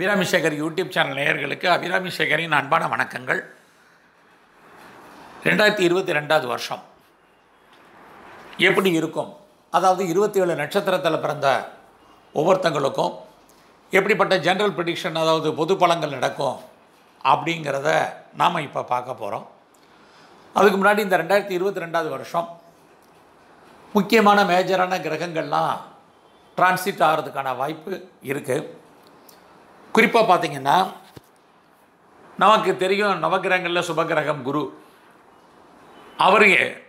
Abirami Sekar YouTube channel நேயர்களுக்கு அபிராமி சேகரின் அன்பான வணக்கங்கள் ரெண்டாயிரத்தி இருபத்தி ரெண்டாவது வருஷம் எப்படி இருக்கும் அதாவது இருபத்தி ஏழு நட்சத்திரத்தில் பிறந்த ஒவ்வொருத்தங்களுக்கும் எப்படிப்பட்ட ஜென்ரல் ப்ரிடிக்ஷன் அதாவது பொது பலன்கள் நடக்கும் அப்படிங்கிறத நாம் இப்போ பார்க்க போகிறோம் அதுக்கு முன்னாடி இந்த ரெண்டாயிரத்தி இருபத்தி ரெண்டாவது வருஷம் முக்கியமான மேஜரான கிரகங்கள்லாம் டிரான்சிட் ஆகிறதுக்கான வாய்ப்பு இருக்குது குறிப்பாக பார்த்தீங்கன்னா நமக்கு தெரியும் நவகிரகங்களில் சுபகிரகம் குரு அவர்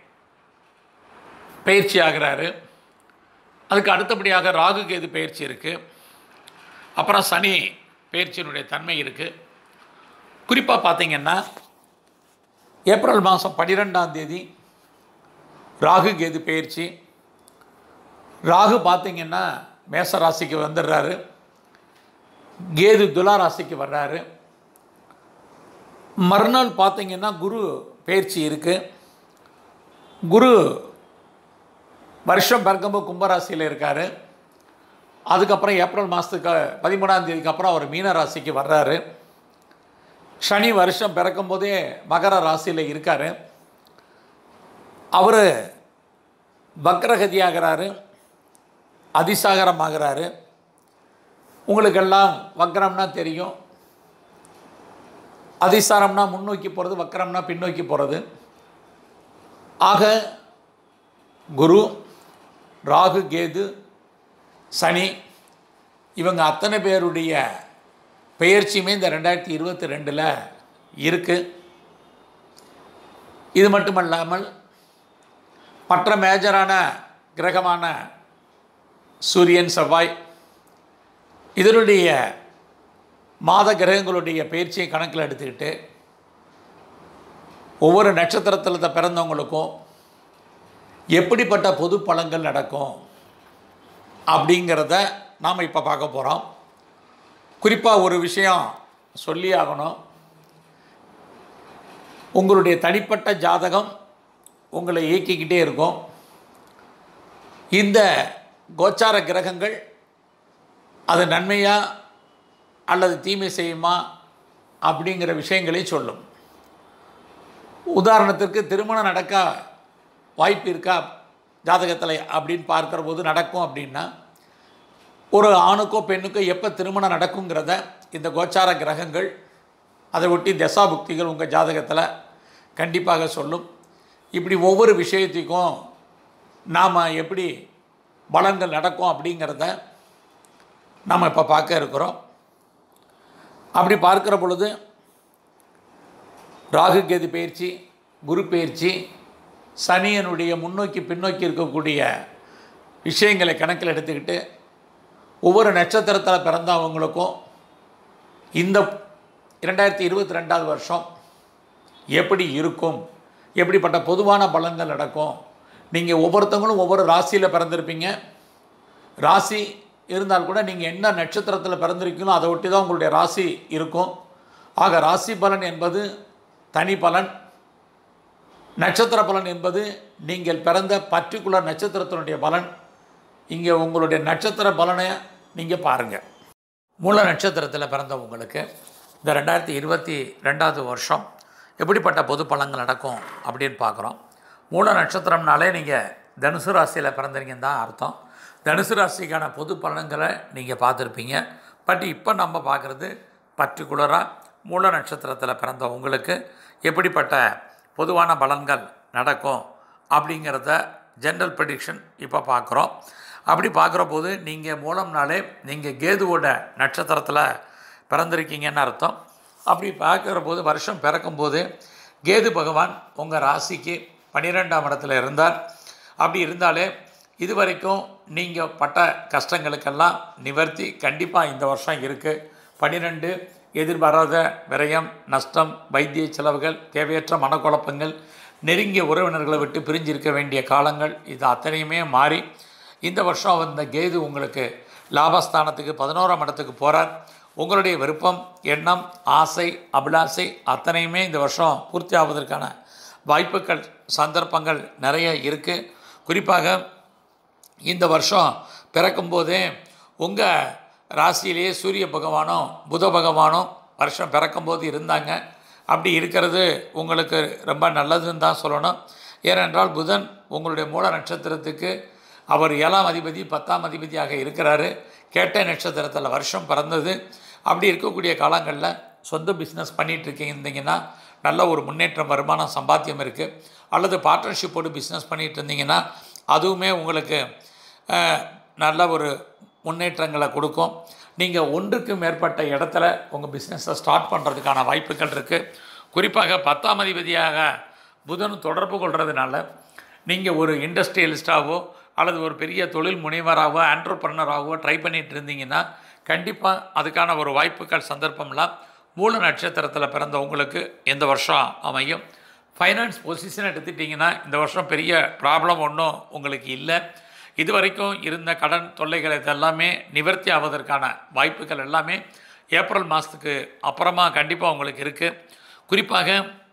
பயிற்சி ஆகிறாரு அதுக்கு அடுத்தபடியாக ராகு கேது பயிற்சி இருக்குது அப்புறம் சனி பயிற்சியினுடைய தன்மை இருக்குது குறிப்பாக பார்த்தீங்கன்னா ஏப்ரல் மாதம் பன்னிரெண்டாம் தேதி ராகு கேது பயிற்சி ராகு பார்த்தீங்கன்னா மேச ராசிக்கு வந்துடுறாரு கேது துலா ராசிக்கு வர்றாரு மறுநாள் பார்த்தீங்கன்னா குரு பயிற்சி இருக்குது குரு வருஷம் பிறக்கும்போது கும்பராசியில் இருக்கார் அதுக்கப்புறம் ஏப்ரல் மாதத்துக்கு பதிமூணாம் தேதிக்கு அப்புறம் அவர் மீன ராசிக்கு வர்றாரு சனி வருஷம் பிறக்கும்போதே மகர ராசியில் இருக்கார் அவர் வக்ரகதியாகிறாரு அதிசாகரம் ஆகிறாரு உங்களுக்கெல்லாம் வக்ரம்னா தெரியும் அதிசாரம்னா முன்னோக்கி போகிறது வக்ரம்னா பின்னோக்கி போகிறது ஆக குரு ராகு கேது சனி இவங்க அத்தனை பேருடைய பெயர்ச்சியுமே இந்த ரெண்டாயிரத்தி இருபத்தி ரெண்டில் இருக்குது இது மட்டுமல்லாமல் மற்ற மேஜரான கிரகமான சூரியன் செவ்வாய் இதனுடைய மாத கிரகங்களுடைய பயிற்சியை கணக்கில் எடுத்துக்கிட்டு ஒவ்வொரு நட்சத்திரத்தில் பிறந்தவங்களுக்கும் எப்படிப்பட்ட பொது பலன்கள் நடக்கும் அப்படிங்கிறத நாம் இப்போ பார்க்க போகிறோம் குறிப்பாக ஒரு விஷயம் சொல்லி ஆகணும் உங்களுடைய தனிப்பட்ட ஜாதகம் உங்களை இயக்கிக்கிட்டே இருக்கும் இந்த கோச்சார கிரகங்கள் அது நன்மையா அல்லது தீமை செய்யுமா அப்படிங்கிற விஷயங்களை சொல்லும் உதாரணத்திற்கு திருமணம் நடக்க வாய்ப்பு இருக்கா ஜாதகத்தில் அப்படின்னு பார்க்குற போது நடக்கும் அப்படின்னா ஒரு ஆணுக்கோ பெண்ணுக்கோ எப்போ திருமணம் நடக்குங்கிறத இந்த கோச்சார கிரகங்கள் அதை ஒட்டி தசாபுக்திகள் உங்கள் ஜாதகத்தில் கண்டிப்பாக சொல்லும் இப்படி ஒவ்வொரு விஷயத்துக்கும் நாம் எப்படி பலன்கள் நடக்கும் அப்படிங்கிறத நாம் இப்போ பார்க்க இருக்கிறோம் அப்படி பார்க்குற பொழுது ராகு கேது பயிற்சி குரு பயிற்சி சனியனுடைய முன்னோக்கி பின்னோக்கி இருக்கக்கூடிய விஷயங்களை கணக்கில் எடுத்துக்கிட்டு ஒவ்வொரு நட்சத்திரத்தில் பிறந்தவங்களுக்கும் இந்த இரண்டாயிரத்தி இருபத்தி ரெண்டாவது வருஷம் எப்படி இருக்கும் எப்படிப்பட்ட பொதுவான பலன்கள் நடக்கும் நீங்கள் ஒவ்வொருத்தவங்களும் ஒவ்வொரு ராசியில் பிறந்திருப்பீங்க ராசி இருந்தால் கூட நீங்கள் என்ன நட்சத்திரத்தில் பிறந்திருக்கீங்களோ அதை ஒட்டி தான் உங்களுடைய ராசி இருக்கும் ஆக ராசி பலன் என்பது தனி பலன் நட்சத்திர பலன் என்பது நீங்கள் பிறந்த பர்டிகுலர் நட்சத்திரத்தினுடைய பலன் இங்கே உங்களுடைய நட்சத்திர பலனை நீங்கள் பாருங்கள் மூல நட்சத்திரத்தில் பிறந்தவங்களுக்கு இந்த ரெண்டாயிரத்தி இருபத்தி ரெண்டாவது வருஷம் எப்படிப்பட்ட பொது பலன்கள் நடக்கும் அப்படின்னு பார்க்குறோம் மூல நட்சத்திரம்னாலே நீங்கள் தனுசு ராசியில் பிறந்தீங்கன்னு தான் அர்த்தம் தனுசு ராசிக்கான பொது பலன்களை நீங்கள் பார்த்துருப்பீங்க பட் இப்போ நம்ம பார்க்குறது பர்டிகுலராக மூல நட்சத்திரத்தில் பிறந்த உங்களுக்கு எப்படிப்பட்ட பொதுவான பலன்கள் நடக்கும் அப்படிங்கிறத ஜென்ரல் ப்ரெடிக்ஷன் இப்போ பார்க்குறோம் அப்படி பார்க்குற போது நீங்கள் மூலம்னாலே நீங்கள் கேதுவோட நட்சத்திரத்தில் பிறந்திருக்கீங்கன்னு அர்த்தம் அப்படி பார்க்குற போது வருஷம் பிறக்கும்போது கேது பகவான் உங்கள் ராசிக்கு பன்னிரெண்டாம் இடத்துல இருந்தார் அப்படி இருந்தாலே இது வரைக்கும் நீங்கள் பட்ட கஷ்டங்களுக்கெல்லாம் நிவர்த்தி கண்டிப்பாக இந்த வருஷம் இருக்குது பன்னிரெண்டு எதிர்பாராத விரயம் நஷ்டம் வைத்திய செலவுகள் தேவையற்ற மனக்குழப்பங்கள் நெருங்கிய உறவினர்களை விட்டு பிரிஞ்சிருக்க வேண்டிய காலங்கள் இது அத்தனையுமே மாறி இந்த வருஷம் வந்த கேது உங்களுக்கு லாபஸ்தானத்துக்கு பதினோராம் இடத்துக்கு போகிறார் உங்களுடைய விருப்பம் எண்ணம் ஆசை அபிலாசை அத்தனையுமே இந்த வருஷம் பூர்த்தி ஆவதற்கான வாய்ப்புகள் சந்தர்ப்பங்கள் நிறைய இருக்குது குறிப்பாக இந்த வருஷம் பிறக்கும்போதே உங்கள் ராசியிலேயே சூரிய பகவானும் புத பகவானும் வருஷம் பிறக்கும்போது இருந்தாங்க அப்படி இருக்கிறது உங்களுக்கு ரொம்ப நல்லதுன்னு தான் சொல்லணும் ஏனென்றால் புதன் உங்களுடைய மூல நட்சத்திரத்துக்கு அவர் ஏழாம் அதிபதி பத்தாம் அதிபதியாக இருக்கிறாரு கேட்டை நட்சத்திரத்தில் வருஷம் பிறந்தது அப்படி இருக்கக்கூடிய காலங்களில் சொந்த பிஸ்னஸ் பண்ணிகிட்டு இருக்கீங்கன்னா நல்ல ஒரு முன்னேற்றம் வருமானம் சம்பாத்தியம் இருக்குது அல்லது பார்ட்னர்ஷிப்போடு பிஸ்னஸ் பண்ணிகிட்டு இருந்தீங்கன்னா அதுவுமே உங்களுக்கு அஹ், நல்ல ஒரு முன்னேற்றங்களை கொடுக்கும் நீங்கள் ஒன்றுக்கு மேற்பட்ட இடத்துல உங்கள் பிஸ்னஸை ஸ்டார்ட் பண்ணுறதுக்கான வாய்ப்புகள் இருக்குது குறிப்பாக பத்தாம் அதிபதியாக புதன் தொடர்பு கொள்கிறதுனால நீங்கள் ஒரு இண்டஸ்ட்ரியலிஸ்டாவோ அல்லது ஒரு பெரிய தொழில் முனைவராகவோ ஆண்டர்பிரனராகவோ ட்ரை பண்ணிட்டு இருந்தீங்கன்னா கண்டிப்பாக அதுக்கான ஒரு வாய்ப்புகள் சந்தர்ப்பம்லாம் மூல நட்சத்திரத்தில் பிறந்த உங்களுக்கு இந்த வருஷம் அமையும் ஃபைனான்ஸ் பொசிஷன் எடுத்துட்டிங்கன்னா இந்த வருஷம் பெரிய ப்ராப்ளம் ஒன்றும் உங்களுக்கு இல்லை இது வரைக்கும் இருந்த கடன் தொல்லைகள் இதெல்லாமே நிவர்த்தி ஆவதற்கான வாய்ப்புகள் எல்லாமே ஏப்ரல் மாதத்துக்கு அப்புறமா கண்டிப்பாக உங்களுக்கு இருக்குது குறிப்பாக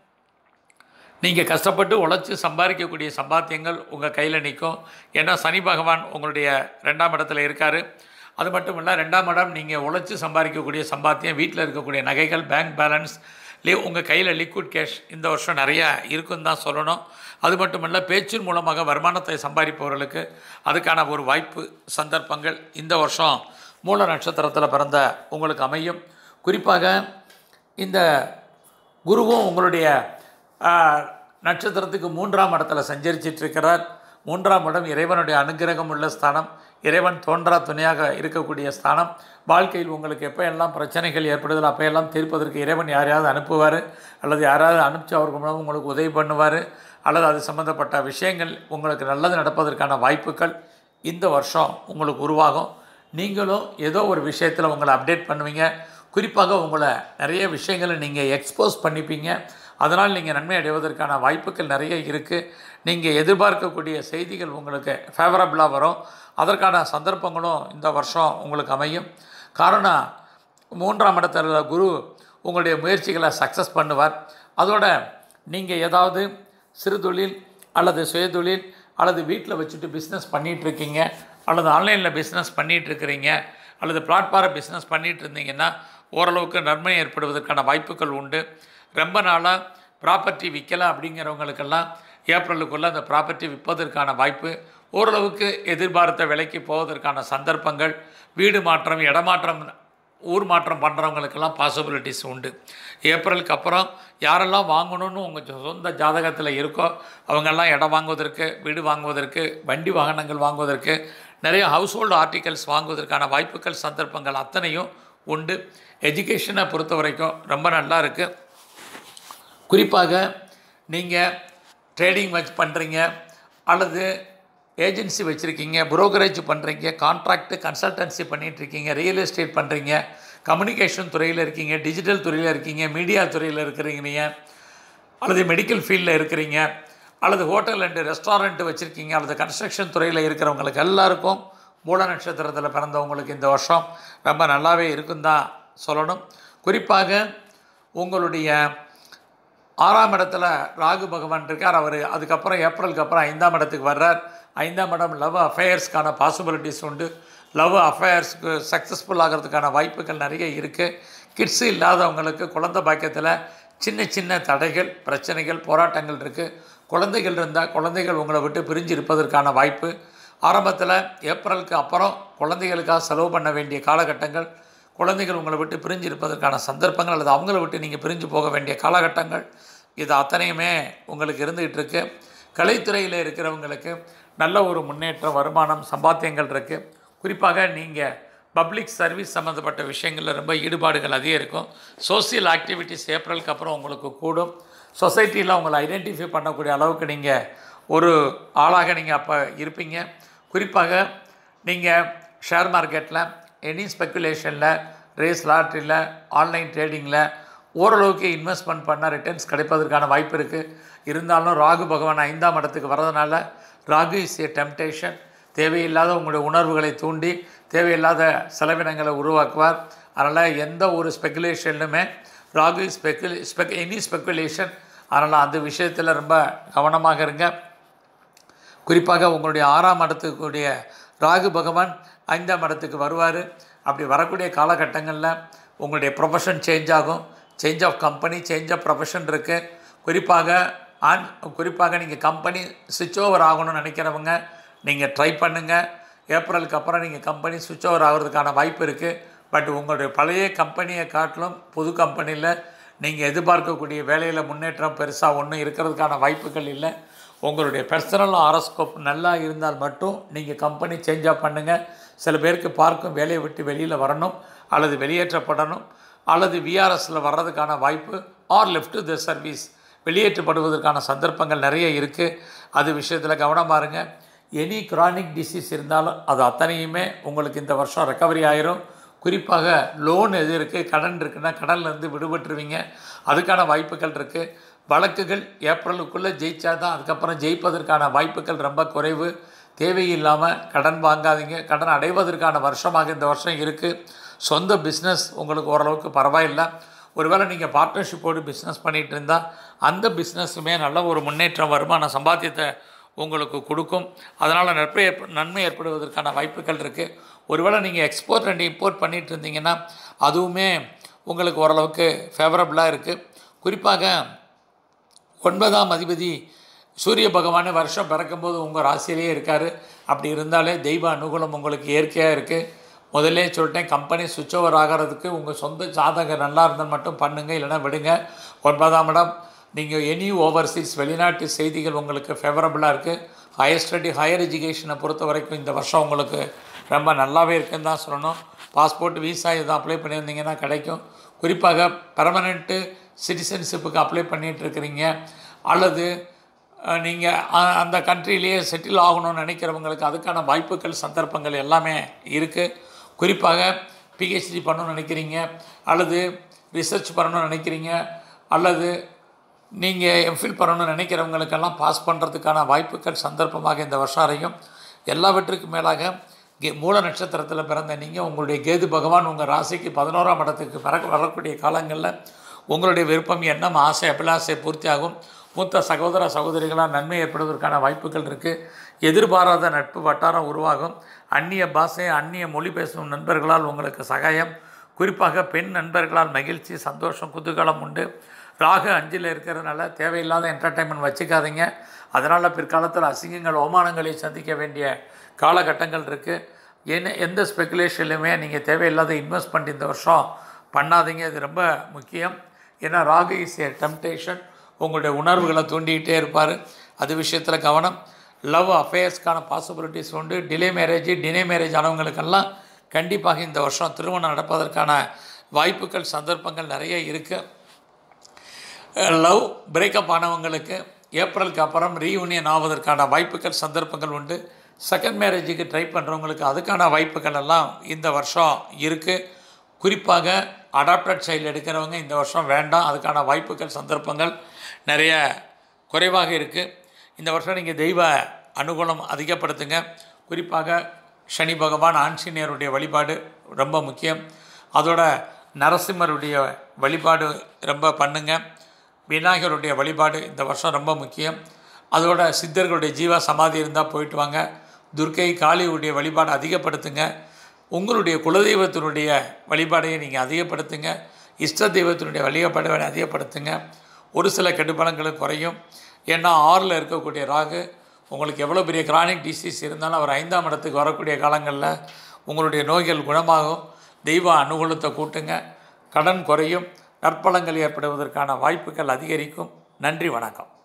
நீங்கள் கஷ்டப்பட்டு உழைச்சி சம்பாதிக்கக்கூடிய சம்பாத்தியங்கள் உங்கள் கையில் நிற்கும் ஏன்னா சனி பகவான் உங்களுடைய ரெண்டாம் இடத்துல இருக்கார் அது மட்டும் இல்லை ரெண்டாம் இடம் நீங்கள் உழைச்சி சம்பாதிக்கக்கூடிய சம்பாத்தியம் வீட்டில் இருக்கக்கூடிய நகைகள் பேங்க் பேலன்ஸ் லி உங்கள் கையில் லிக்விட் கேஷ் இந்த வருஷம் நிறையா இருக்குன்னு தான் சொல்லணும் அது மட்டும் இல்லை பேச்சின் மூலமாக வருமானத்தை சம்பாதிப்பவர்களுக்கு அதுக்கான ஒரு வாய்ப்பு சந்தர்ப்பங்கள் இந்த வருஷம் மூல நட்சத்திரத்தில் பிறந்த உங்களுக்கு அமையும் குறிப்பாக இந்த குருவும் உங்களுடைய ஆ, நட்சத்திரத்துக்கு மூன்றாம் இடத்துல சஞ்சரிச்சிட்டு இருக்கிறார் மூன்றாம் இடம் இறைவனுடைய அனுக்கிரகம் உள்ள ஸ்தானம் இறைவன் தோன்றா துணையாக இருக்கக்கூடிய ஸ்தானம் வாழ்க்கையில் உங்களுக்கு எப்போ எல்லாம் பிரச்சனைகள் ஏற்படுதோ அப்போ எல்லாம் தீர்ப்பதற்கு இறைவன் யாரையாவது அனுப்புவார் அல்லது யாராவது அனுப்பிச்சு அவருக்கு மூலம் உங்களுக்கு உதவி பண்ணுவார் அல்லது அது சம்மந்தப்பட்ட விஷயங்கள் உங்களுக்கு நல்லது நடப்பதற்கான வாய்ப்புகள் இந்த வருஷம் உங்களுக்கு உருவாகும் நீங்களும் ஏதோ ஒரு விஷயத்தில் உங்களை அப்டேட் பண்ணுவீங்க குறிப்பாக உங்களை நிறைய விஷயங்களை நீங்கள் எக்ஸ்போஸ் பண்ணிப்பீங்க அதனால் நீங்கள் நன்மை அடைவதற்கான வாய்ப்புகள் நிறைய இருக்குது நீங்கள் எதிர்பார்க்கக்கூடிய செய்திகள் உங்களுக்கு ஃபேவரபுளாக வரும் அதற்கான சந்தர்ப்பங்களும் இந்த வருஷம் உங்களுக்கு அமையும் காரணம் மூன்றாம் இடத்துல குரு உங்களுடைய முயற்சிகளை சக்ஸஸ் பண்ணுவார் அதோட நீங்கள் ஏதாவது சிறு தொழில் அல்லது சுயதொழில் அல்லது வீட்டில் வச்சுட்டு பிஸ்னஸ் பண்ணிகிட்ருக்கீங்க அல்லது ஆன்லைனில் பிஸ்னஸ் பண்ணிகிட்ருக்கிறீங்க அல்லது பிளாட்ஃபார பிஸ்னஸ் பண்ணிகிட்டு இருந்தீங்கன்னா ஓரளவுக்கு நன்மை ஏற்படுவதற்கான வாய்ப்புகள் உண்டு ரொம்ப நாளாக ப்ராப்பர்ட்டி விற்கலை அப்படிங்கிறவங்களுக்கெல்லாம் ஏப்ரலுக்குள்ளே அந்த ப்ராப்பர்ட்டி விற்பதற்கான வாய்ப்பு ஓரளவுக்கு எதிர்பார்த்த விலைக்கு போவதற்கான சந்தர்ப்பங்கள் வீடு மாற்றம் இடமாற்றம் ஊர் மாற்றம் பண்ணுறவங்களுக்கெல்லாம் பாசிபிலிட்டிஸ் உண்டு ஏப்ரலுக்கு அப்புறம் யாரெல்லாம் வாங்கணும்னு உங்கள் சொந்த ஜாதகத்தில் இருக்கோ அவங்கெல்லாம் இடம் வாங்குவதற்கு வீடு வாங்குவதற்கு வண்டி வாகனங்கள் வாங்குவதற்கு நிறைய ஹவுஸ் ஹோல்டு ஆர்டிகல்ஸ் வாங்குவதற்கான வாய்ப்புகள் சந்தர்ப்பங்கள் அத்தனையும் உண்டு எஜுகேஷனை பொறுத்த வரைக்கும் ரொம்ப நல்லா இருக்குது குறிப்பாக நீங்கள் ட்ரேடிங் வச்சு பண்ணுறீங்க அல்லது ஏஜென்சி வச்சுருக்கீங்க புரோக்கரேஜ் பண்ணுறீங்க கான்ட்ராக்ட் கன்சல்டன்சி பண்ணிகிட்ருக்கீங்க ரியல் எஸ்டேட் பண்ணுறீங்க கம்யூனிகேஷன் துறையில் இருக்கீங்க டிஜிட்டல் துறையில் இருக்கீங்க மீடியா துறையில் இருக்கிறீங்க அல்லது மெடிக்கல் ஃபீல்டில் இருக்கிறீங்க அல்லது ஹோட்டல் அண்டு ரெஸ்டாரண்ட் வச்சுருக்கீங்க அல்லது கன்ஸ்ட்ரக்ஷன் துறையில் இருக்கிறவங்களுக்கு எல்லாருக்கும் மூல நட்சத்திரத்தில் பிறந்தவங்களுக்கு இந்த வருஷம் ரொம்ப நல்லாவே இருக்குன்னு தான் சொல்லணும் குறிப்பாக உங்களுடைய ஆறாம் இடத்துல ராகு பகவான் இருக்கார் அவர் அதுக்கப்புறம் ஏப்ரலுக்கு அப்புறம் ஐந்தாம் இடத்துக்கு வர்றார் ஐந்தாம் இடம் லவ் அஃபேர்ஸ்க்கான பாசிபிலிட்டிஸ் உண்டு லவ் அஃபேர்ஸ்க்கு சக்ஸஸ்ஃபுல் ஆகிறதுக்கான வாய்ப்புகள் நிறைய இருக்குது கிட்ஸு இல்லாதவங்களுக்கு குழந்தை பாக்கியத்தில் சின்ன சின்ன தடைகள் பிரச்சனைகள் போராட்டங்கள் இருக்குது குழந்தைகள் இருந்தால் குழந்தைகள் உங்களை விட்டு பிரிஞ்சு இருப்பதற்கான வாய்ப்பு ஆரம்பத்தில் ஏப்ரலுக்கு அப்புறம் குழந்தைகளுக்காக செலவு பண்ண வேண்டிய காலகட்டங்கள் குழந்தைகள் உங்களை விட்டு பிரிஞ்சு இருப்பதற்கான சந்தர்ப்பங்கள் அல்லது அவங்கள விட்டு நீங்கள் பிரிஞ்சு போக வேண்டிய காலகட்டங்கள் இது அத்தனையுமே உங்களுக்கு இருந்துகிட்டு இருக்கு கலைத்துறையில் இருக்கிறவங்களுக்கு நல்ல ஒரு முன்னேற்றம் வருமானம் சம்பாத்தியங்கள் இருக்குது குறிப்பாக நீங்கள் பப்ளிக் சர்வீஸ் சம்மந்தப்பட்ட விஷயங்களில் ரொம்ப ஈடுபாடுகள் அதிகம் இருக்கும் சோசியல் ஆக்டிவிட்டிஸ் ஏப்ரலுக்கு அப்புறம் உங்களுக்கு கூடும் சொசைட்டியில் உங்களை ஐடென்டிஃபை பண்ணக்கூடிய அளவுக்கு நீங்கள் ஒரு ஆளாக நீங்கள் அப்போ இருப்பீங்க குறிப்பாக நீங்கள் ஷேர் மார்க்கெட்டில் எனி ஸ்பெக்குலேஷனில் ரேஸ் லாட்ரியில் ஆன்லைன் ட்ரேடிங்கில் ஓரளவுக்கு இன்வெஸ்ட்மெண்ட் பண்ணால் ரிட்டர்ன்ஸ் கிடைப்பதற்கான வாய்ப்பு இருக்குது இருந்தாலும் ராகு பகவான் ஐந்தாம் இடத்துக்கு வரதுனால ராகு இஸ் ஏ டெம்டேஷன் தேவையில்லாத உங்களுடைய உணர்வுகளை தூண்டி தேவையில்லாத செலவினங்களை உருவாக்குவார் அதனால் எந்த ஒரு ஸ்பெக்குலேஷன்லுமே ராகு ஸ்பெக்குலே ஸ்பெக் எனி ஸ்பெக்குலேஷன் அதனால் அந்த விஷயத்தில் ரொம்ப கவனமாக இருங்க குறிப்பாக உங்களுடைய ஆறாம் இடத்துக்குடைய ராகு பகவான் ஐந்தாம் இடத்துக்கு வருவார் அப்படி வரக்கூடிய காலகட்டங்களில் உங்களுடைய ப்ரொஃபஷன் சேஞ்ச் ஆகும் change of company change of profession இருக்குது குறிப்பாக ஆன் குறிப்பாக நீங்கள் கம்பெனி சுவிட்ச் ஓவர் ஆகணும்னு நினைக்கிறவங்க நீங்கள் ட்ரை பண்ணுங்கள் ஏப்ரலுக்கு அப்புறம் நீங்கள் கம்பெனி சுவிட்ச் ஓவர் ஆகிறதுக்கான வாய்ப்பு இருக்குது பட் உங்களுடைய பழைய கம்பெனியை காட்டிலும் புது கம்பெனியில் நீங்கள் எதிர்பார்க்கக்கூடிய வேலையில் முன்னேற்றம் பெருசாக ஒன்றும் இருக்கிறதுக்கான வாய்ப்புகள் இல்லை உங்களுடைய பர்சனல் ஆரோஸ்கோப் நல்லா இருந்தால் மட்டும் நீங்கள் கம்பெனி சேஞ்சாக பண்ணுங்கள் சில பேருக்கு பார்க்கும் வேலையை விட்டு வெளியில் வரணும் அல்லது வெளியேற்றப்படணும் அல்லது விஆர்எஸில் வர்றதுக்கான வாய்ப்பு ஆர் லெஃப்ட் த சர்வீஸ் வெளியேற்றப்படுவதற்கான சந்தர்ப்பங்கள் நிறைய இருக்குது அது விஷயத்தில் கவனமாக இருங்க எனி கிரானிக் டிசீஸ் இருந்தாலும் அது அத்தனையுமே உங்களுக்கு இந்த வருஷம் ரெக்கவரி ஆயிரும் குறிப்பாக லோன் எது இருக்குது கடன் இருக்குன்னா கடன்லேருந்து விடுபட்டுருவீங்க அதுக்கான வாய்ப்புகள் இருக்குது வழக்குகள் ஏப்ரலுக்குள்ளே ஜெயிச்சா தான் அதுக்கப்புறம் ஜெயிப்பதற்கான வாய்ப்புகள் ரொம்ப குறைவு தேவையில்லாமல் கடன் வாங்காதீங்க கடன் அடைவதற்கான வருஷமாக இந்த வருஷம் இருக்குது சொந்த பிஸ்னஸ் உங்களுக்கு ஓரளவுக்கு பரவாயில்லை ஒருவேளை நீங்கள் பார்ட்னர்ஷிப்போடு பிஸ்னஸ் பண்ணிகிட்டு இருந்தால் அந்த பிஸ்னஸுமே நல்ல ஒரு முன்னேற்றம் வருமான சம்பாத்தியத்தை உங்களுக்கு கொடுக்கும் அதனால் நன்மை ஏற்ப நன்மை ஏற்படுவதற்கான வாய்ப்புகள் இருக்குது ஒருவேளை நீங்கள் எக்ஸ்போர்ட் அண்ட் இம்போர்ட் பண்ணிகிட்டு இருந்தீங்கன்னா அதுவுமே உங்களுக்கு ஓரளவுக்கு ஃபேவரபுளாக இருக்குது குறிப்பாக ஒன்பதாம் அதிபதி சூரிய பகவான் வருஷம் பிறக்கும்போது உங்கள் ராசியிலேயே இருக்கார் அப்படி இருந்தாலே தெய்வ அனுகூலம் உங்களுக்கு இயற்கையாக இருக்குது முதல்லே சொல்லிட்டேன் கம்பெனி சுவிட்ச் ஓவர் ஆகிறதுக்கு உங்கள் சொந்த ஜாதகம் நல்லா இருந்தால் மட்டும் பண்ணுங்கள் இல்லைன்னா விடுங்க ஒன்பதாம் இடம் நீங்கள் எனி ஓவர்சீஸ் வெளிநாட்டு செய்திகள் உங்களுக்கு ஃபேவரபுளாக இருக்குது ஹையர் ஸ்டடி ஹையர் எஜுகேஷனை பொறுத்த வரைக்கும் இந்த வருஷம் உங்களுக்கு ரொம்ப நல்லாவே இருக்குன்னு தான் சொல்லணும் பாஸ்போர்ட் விசா எதுவும் அப்ளை பண்ணியிருந்தீங்கன்னா கிடைக்கும் குறிப்பாக பெர்மனெண்ட்டு சிட்டிசன்ஷிப்புக்கு அப்ளை பண்ணிகிட்டு இருக்கிறீங்க அல்லது நீங்கள் அந்த கண்ட்ரிலேயே செட்டில் ஆகணும்னு நினைக்கிறவங்களுக்கு அதுக்கான வாய்ப்புகள் சந்தர்ப்பங்கள் எல்லாமே இருக்குது குறிப்பாக பிஹெச்டி பண்ணணும்னு நினைக்கிறீங்க அல்லது ரிசர்ச் பண்ணணும்னு நினைக்கிறீங்க அல்லது நீங்கள் எம்ஃபில் பண்ணணும்னு நினைக்கிறவங்களுக்கெல்லாம் பாஸ் பண்ணுறதுக்கான வாய்ப்புகள் சந்தர்ப்பமாக இந்த வருஷம் அறையும் எல்லாவற்றுக்கும் மேலாக கே மூல நட்சத்திரத்தில் பிறந்த நீங்கள் உங்களுடைய கேது பகவான் உங்கள் ராசிக்கு பதினோராம் இடத்துக்கு பிறகு வரக்கூடிய காலங்களில் உங்களுடைய விருப்பம் எண்ணம் ஆசை அபிலாசை பூர்த்தியாகும் மூத்த சகோதர சகோதரிகளால் நன்மை ஏற்படுவதற்கான வாய்ப்புகள் இருக்குது எதிர்பாராத நட்பு வட்டாரம் உருவாகும் அந்நிய பாஷை அந்நிய மொழி பேசும் நண்பர்களால் உங்களுக்கு சகாயம் குறிப்பாக பெண் நண்பர்களால் மகிழ்ச்சி சந்தோஷம் குதூகலம் உண்டு ராகு அஞ்சில் இருக்கிறதுனால தேவையில்லாத என்டர்டைன்மெண்ட் வச்சுக்காதீங்க அதனால் பிற்காலத்தில் அசிங்கங்கள் அவமானங்களை சந்திக்க வேண்டிய காலகட்டங்கள் இருக்குது என்ன எந்த ஸ்பெகுலேஷன்லையுமே நீங்கள் தேவையில்லாத இன்வெஸ்ட்மெண்ட் இந்த வருஷம் பண்ணாதீங்க இது ரொம்ப முக்கியம் ஏன்னா ராகு இஸ் ஏ டெம்டேஷன் உங்களுடைய உணர்வுகளை தூண்டிக்கிட்டே இருப்பார் அது விஷயத்தில் கவனம் லவ் அஃபேர்ஸ்க்கான பாசிபிலிட்டிஸ் உண்டு டிலே மேரேஜ் டினே மேரேஜ் ஆனவங்களுக்கெல்லாம் கண்டிப்பாக இந்த வருஷம் திருமணம் நடப்பதற்கான வாய்ப்புகள் சந்தர்ப்பங்கள் நிறைய இருக்குது லவ் பிரேக்கப் ஆனவங்களுக்கு ஏப்ரலுக்கு அப்புறம் ரீயூனியன் ஆவதற்கான வாய்ப்புகள் சந்தர்ப்பங்கள் உண்டு செகண்ட் மேரேஜுக்கு ட்ரை பண்ணுறவங்களுக்கு அதுக்கான வாய்ப்புகள் எல்லாம் இந்த வருஷம் இருக்குது குறிப்பாக அடாப்டட் சைல்டு எடுக்கிறவங்க இந்த வருஷம் வேண்டாம் அதுக்கான வாய்ப்புகள் சந்தர்ப்பங்கள் நிறைய குறைவாக இருக்குது இந்த வருஷம் நீங்கள் தெய்வ அனுகூலம் அதிகப்படுத்துங்க குறிப்பாக சனி பகவான் ஆஞ்சநேயருடைய வழிபாடு ரொம்ப முக்கியம் அதோட நரசிம்மருடைய வழிபாடு ரொம்ப பண்ணுங்க விநாயகருடைய வழிபாடு இந்த வருஷம் ரொம்ப முக்கியம் அதோட சித்தர்களுடைய ஜீவ சமாதி இருந்தால் போயிட்டு வாங்க துர்க்கை காளியுடைய வழிபாடு அதிகப்படுத்துங்க உங்களுடைய குலதெய்வத்தினுடைய வழிபாடையை நீங்கள் அதிகப்படுத்துங்க இஷ்ட தெய்வத்தினுடைய வழிபாடை அதிகப்படுத்துங்க ஒரு சில கெடுபலங்களும் குறையும் ஏன்னா ஆறில் இருக்கக்கூடிய ராகு உங்களுக்கு எவ்வளோ பெரிய கிரானிக் டிசீஸ் இருந்தாலும் அவர் ஐந்தாம் இடத்துக்கு வரக்கூடிய காலங்களில் உங்களுடைய நோய்கள் குணமாகும் தெய்வ அனுகூலத்தை கூட்டுங்க கடன் குறையும் நற்பலங்கள் ஏற்படுவதற்கான வாய்ப்புகள் அதிகரிக்கும் நன்றி வணக்கம்